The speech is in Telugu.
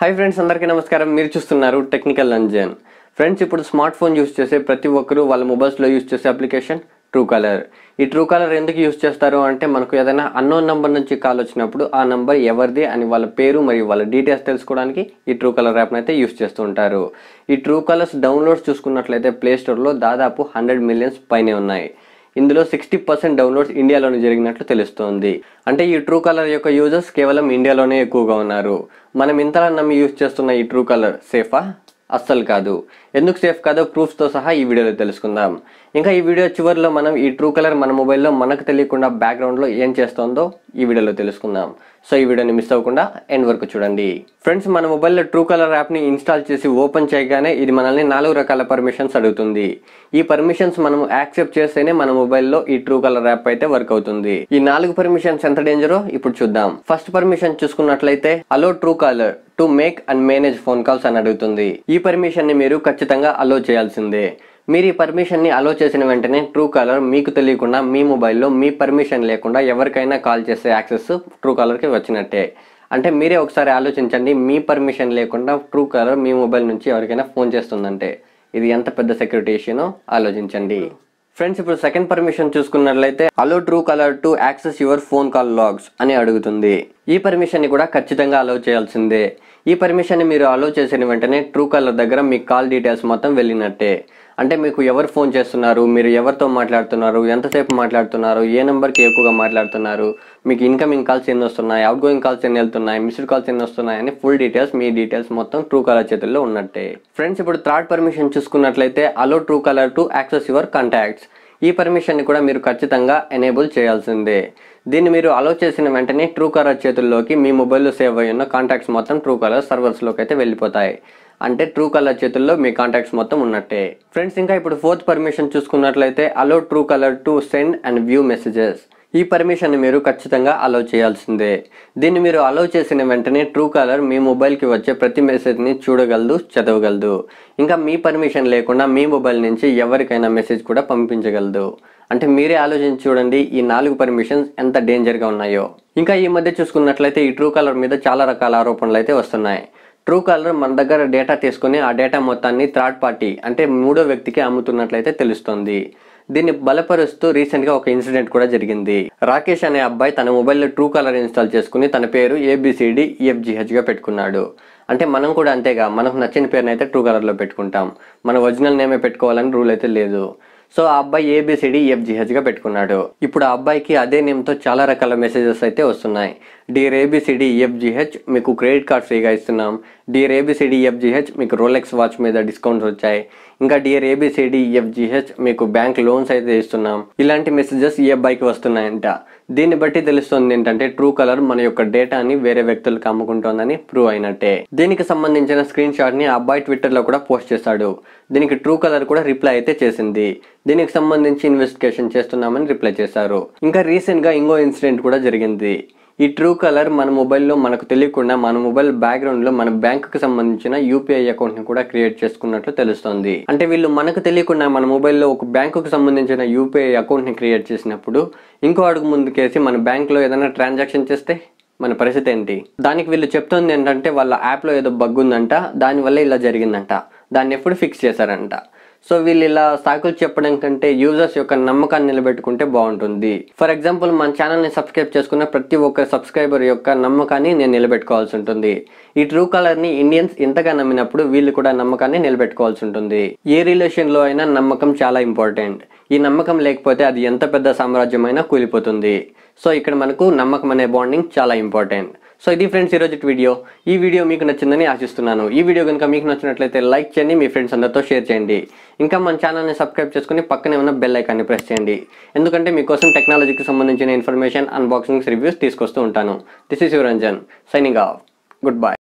హాయ్ ఫ్రెండ్స్ అందరికీ నమస్కారం మీరు చూస్తున్నారు టెక్నికల్ లంజన్ ఫ్రెండ్స్ ఇప్పుడు స్మార్ట్ ఫోన్ యూస్ చేసే ప్రతి ఒక్కరూ వాళ్ళ మొబైల్స్లో యూస్ చేసే అప్లికేషన్ ట్రూ కాలర్ ఈ ట్రూ కాలర్ ఎందుకు యూస్ చేస్తారు అంటే మనకు ఏదైనా అన్నోన్ నెంబర్ నుంచి కాల్ వచ్చినప్పుడు ఆ నెంబర్ ఎవరిది అని వాళ్ళ పేరు మరియు వాళ్ళ డీటెయిల్స్ తెలుసుకోవడానికి ఈ ట్రూ కాలర్ యాప్ని అయితే యూస్ చేస్తూ ఉంటారు ఈ ట్రూ కాలర్స్ డౌన్లోడ్స్ చూసుకున్నట్లయితే ప్లే స్టోర్లో దాదాపు హండ్రెడ్ మిలియన్స్ పైనే ఉన్నాయి ఇందులో సిక్స్టీ పర్సెంట్ డౌన్లోడ్స్ ఇండియాలోనే జరిగినట్లు తెలుస్తోంది అంటే ఈ ట్రూ కలర్ యొక్క యూజర్స్ కేవలం ఇండియాలోనే ఎక్కువగా ఉన్నారు మనం ఇంతలా నమ్మి యూజ్ చేస్తున్న ఈ ట్రూ కలర్ సేఫా అస్సలు కాదు ఎందుకు సేఫ్ కాదో ప్రూఫ్స్తో సహా ఈ వీడియోలో తెలుసుకుందాం ఇంకా ఈ వీడియో చివరిలో మనం ఈ ట్రూ కలర్ మన మొబైల్లో మనకు తెలియకుండా బ్యాక్గ్రౌండ్లో ఏం చేస్తుందో ఈ వీడియోలో తెలుసుకుందాం సో ఈ వీడియోని మిస్ అవ్వకుండా ఎండ్ వరకు చూడండి ఫ్రెండ్స్ మన మొబైల్లో ట్రూ కలర్ యాప్ని ఇన్స్టాల్ చేసి ఓపెన్ చేయగానే ఇది మనల్ని నాలుగు రకాల పర్మిషన్స్ అడుగుతుంది ఈ పర్మిషన్స్ మనం యాక్సెప్ట్ చేస్తేనే మన మొబైల్లో ఈ ట్రూ కలర్ యాప్ అయితే వర్క్ అవుతుంది ఈ నాలుగు పర్మిషన్స్ ఎంత డేంజరో ఇప్పుడు చూద్దాం ఫస్ట్ పర్మిషన్ చూసుకున్నట్లయితే allow Truecaller to make and manage phone calls అని అడుగుతుంది ఈ పర్మిషన్ ని మీరు ఖచ్చితంగా అలో చేయాల్సిందే మీరు ఈ పర్మిషన్ ని అలో చేసిన వెంటనే ట్రూ కాలర్ మీకు తెలియకుండా మీ మొబైల్లో మీ పర్మిషన్ లేకుండా ఎవరికైనా కాల్ చేసే యాక్సెస్ ట్రూ కాలర్కి వచ్చినట్టే అంటే మీరే ఒకసారి ఆలోచించండి మీ పర్మిషన్ లేకుండా ట్రూ కాలర్ మీ మొబైల్ నుంచి ఎవరికైనా ఫోన్ చేస్తుందంటే ఇది ఎంత పెద్ద సెక్యూరిటీ ఇష్యూనో ఆలోచించండి ఫ్రెండ్స్ ఇప్పుడు సెకండ్ పర్మిషన్ చూసుకున్నట్లయితే allow Truecaller to access your phone call logs అని అడుగుతుంది ఈ పర్మిషన్ ని కూడా ఖచ్చితంగా అలో చేయాల్సిందే ఈ పర్మిషన్ ని మీరు అలో చేసిన వెంటనే ట్రూ కలర్ దగ్గర మీ కాల్ డీటెయిల్స్ మొత్తం వెళ్ళినట్టే అంటే మీకు ఎవరు ఫోన్ చేస్తున్నారు మీరు ఎవరితో మాట్లాడుతున్నారు ఎంతసేపు మాట్లాడుతున్నారు ఏ నెంబర్కి ఎక్కువగా మాట్లాడుతున్నారు మీకు ఇన్కమింగ్ కాల్స్ ఎన్ని వస్తున్నాయి అవుట్ గోయింగ్ కాల్స్ ఎన్ని వెళ్తున్నాయి మిస్డ్ కాల్స్ ఎన్ని వస్తున్నాయి అని ఫుల్ డీటెయిల్స్ మీ డీటెయిల్స్ మొత్తం ట్రూ కలర్ చేతుల్లో ఉన్నట్టే ఫ్రెండ్స్ ఇప్పుడు థర్డ్ పర్మిషన్ చూసుకున్నట్లయితే allow Truecaller to access your contacts ఈ పర్మిషన్ని కూడా మీరు ఖచ్చితంగా ఎనేబుల్ చేయాల్సిందే దీన్ని మీరు అలో చేసిన వెంటనే ట్రూ కలర్ చేతుల్లోకి మీ మొబైల్లో సేవ్ అయి ఉన్న కాంటాక్ట్స్ మొత్తం ట్రూ కలర్ సర్వర్స్లోకి అయితే వెళ్ళిపోతాయి అంటే ట్రూ కలర్ చేతుల్లో మీ కాంటాక్ట్స్ మొత్తం ఉన్నట్టే ఫ్రెండ్స్ ఇంకా ఇప్పుడు ఫోర్త్ పర్మిషన్ చూసుకున్నట్లయితే allow Truecaller to send and view messages ఈ పర్మిషన్ మీరు ఖచ్చితంగా అలో చేయాల్సిందే దీన్ని మీరు అలో చేసిన వెంటనే ట్రూ కాలర్ మీ మొబైల్కి వచ్చే ప్రతి మెసేజ్ని చూడగలదు చదవగలదు ఇంకా మీ పర్మిషన్ లేకుండా మీ మొబైల్ నుంచి ఎవరికైనా మెసేజ్ కూడా పంపించగలదు అంటే మీరే ఆలోచించి చూడండి ఈ నాలుగు పర్మిషన్స్ ఎంత డేంజర్గా ఉన్నాయో ఇంకా ఈ మధ్య చూసుకున్నట్లయితే ఈ ట్రూ కాలర్ మీద చాలా రకాల ఆరోపణలు అయితే వస్తున్నాయి ట్రూ కాలర్ మన దగ్గర డేటా తీసుకుని ఆ డేటా మొత్తాన్ని థర్డ్ పార్టీ అంటే మూడో వ్యక్తికి అమ్ముతున్నట్లయితే తెలుస్తుంది దీన్ని బలపరుస్తూ రీసెంట్ గా ఒక ఇన్సిడెంట్ కూడా జరిగింది రాకేష్ అనే అబ్బాయి తన మొబైల్లో ట్రూ కలర్ ఇన్స్టాల్ చేసుకుని తన పేరు ఏబిసిడి ఈఎఫ్జిహెచ్ గా పెట్టుకున్నాడు అంటే మనం కూడా అంతేగా మనకు నచ్చిన పేరుని అయితే ట్రూ కలర్ లో పెట్టుకుంటాం మన ఒరిజినల్ నేమే పెట్టుకోవాలని రూల్ అయితే లేదు సో ఆ అబ్బాయి ఏబిసిడి ఈఎఫ్జిహెచ్ గా పెట్టుకున్నాడు ఇప్పుడు ఆ అబ్బాయికి అదే నేమ్తో చాలా రకాల మెసేజెస్ అయితే వస్తున్నాయి డియర్ ఏబిసిడి ఈఎఫ్జిహెచ్ మీకు క్రెడిట్ కార్డ్ ఫ్రీగా ఇస్తున్నాం డియర్ ఏబిసిడి ఈఎఫ్జిహెచ్ మీకు రోలెక్స్ వాచ్ మీద డిస్కౌంట్స్ వచ్చాయి ఇంకా డియర్ ఏబిసిడి ఈఎఫ్జిహెచ్ మీకు బ్యాంక్ లోన్స్ అయితే ఇస్తున్నాం ఇలాంటి మెసేజెస్ ఈ అబ్బాయికి వస్తున్నాయంట దీన్ని బట్టి తెలుస్తుంది ఏంటంటే ట్రూ కలర్ మన యొక్క డేటాని వేరే వ్యక్తులకు అమ్ముకుంటోందని ప్రూవ్ అయినట్టే దీనికి సంబంధించిన స్క్రీన్ షాట్ ని ఆ అబ్బాయి ట్విట్టర్ లో కూడా పోస్ట్ చేశాడు దీనికి ట్రూ కలర్ కూడా రిప్లై అయితే చేసింది దీనికి సంబంధించి ఇన్వెస్టిగేషన్ చేస్తున్నామని రిప్లై చేశారు ఇంకా రీసెంట్ గా ఇంకో ఇన్సిడెంట్ కూడా జరిగింది ఈ ట్రూ కలర్ మన మొబైల్లో మనకు తెలియకుండా మన మొబైల్ బ్యాక్గ్రౌండ్ లో మన బ్యాంక్ కి సంబంధించిన యూపీఐ అకౌంట్ ని కూడా క్రియేట్ చేసుకున్నట్లు తెలుస్తోంది అంటే వీళ్ళు మనకు తెలియకుండా మన మొబైల్లో ఒక బ్యాంకుకు సంబంధించిన యూపీఐ అకౌంట్ ని క్రియేట్ చేసినప్పుడు ఇంకో అడుగు ముందుకేసి మన బ్యాంక్ లో ఏదైనా ట్రాన్సాక్షన్ చేస్తే మన పరిస్థితి ఏంటి దానికి వీళ్ళు చెప్తుంది ఏంటంటే వాళ్ళ యాప్లో ఏదో బగ్ ఉందంట దానివల్ల ఇలా జరిగిందంట దాన్ని ఎప్పుడు ఫిక్స్ చేశారంట సో వీళ్ళు ఇలా సాకులు చెప్పడం కంటే యూజర్స్ యొక్క నమ్మకాన్ని నిలబెట్టుకుంటే బాగుంటుంది ఫర్ ఎగ్జాంపుల్ మన ఛానల్ని సబ్స్క్రైబ్ చేసుకున్న ప్రతి ఒక్క సబ్స్క్రైబర్ యొక్క నమ్మకాన్ని నేను నిలబెట్టుకోవాల్సి ఉంటుంది ఈ ట్రూ కలర్ని ఇండియన్స్ ఇంతగా నమ్మినప్పుడు వీళ్ళు కూడా నమ్మకాన్ని నిలబెట్టుకోవాల్సి ఉంటుంది ఏ రిలేషన్లో అయినా నమ్మకం చాలా ఇంపార్టెంట్ ఈ నమ్మకం లేకపోతే అది ఎంత పెద్ద సామ్రాజ్యమైనా కూలిపోతుంది సో ఇక్కడ మనకు నమ్మకం అనే బాండింగ్ చాలా ఇంపార్టెంట్ సో ఇది ఫ్రెండ్స్ ఈరోజు వీడియో ఈ వీడియో మీకు నచ్చిందని ఆశిస్తున్నాను ఈ వీడియో కనుక మీకు నచ్చినట్లయితే లైక్ చేయండి మీ ఫ్రెండ్స్ అందరితో షేర్ చేయండి ఇంకా మన ఛానల్ని సబ్స్క్రైబ్ చేసుకుని పక్కనే ఉన్న బెల్ ఐకాన్ని ప్రెస్ చేయండి ఎందుకంటే మీకోసం టెక్నాలజీకి సంబంధించిన ఇన్ఫర్మేషన్ అన్బాక్సింగ్స్ రివ్యూస్ తీసుకొస్తూ ఉంటాను this is Yuvaranjan signing off good bye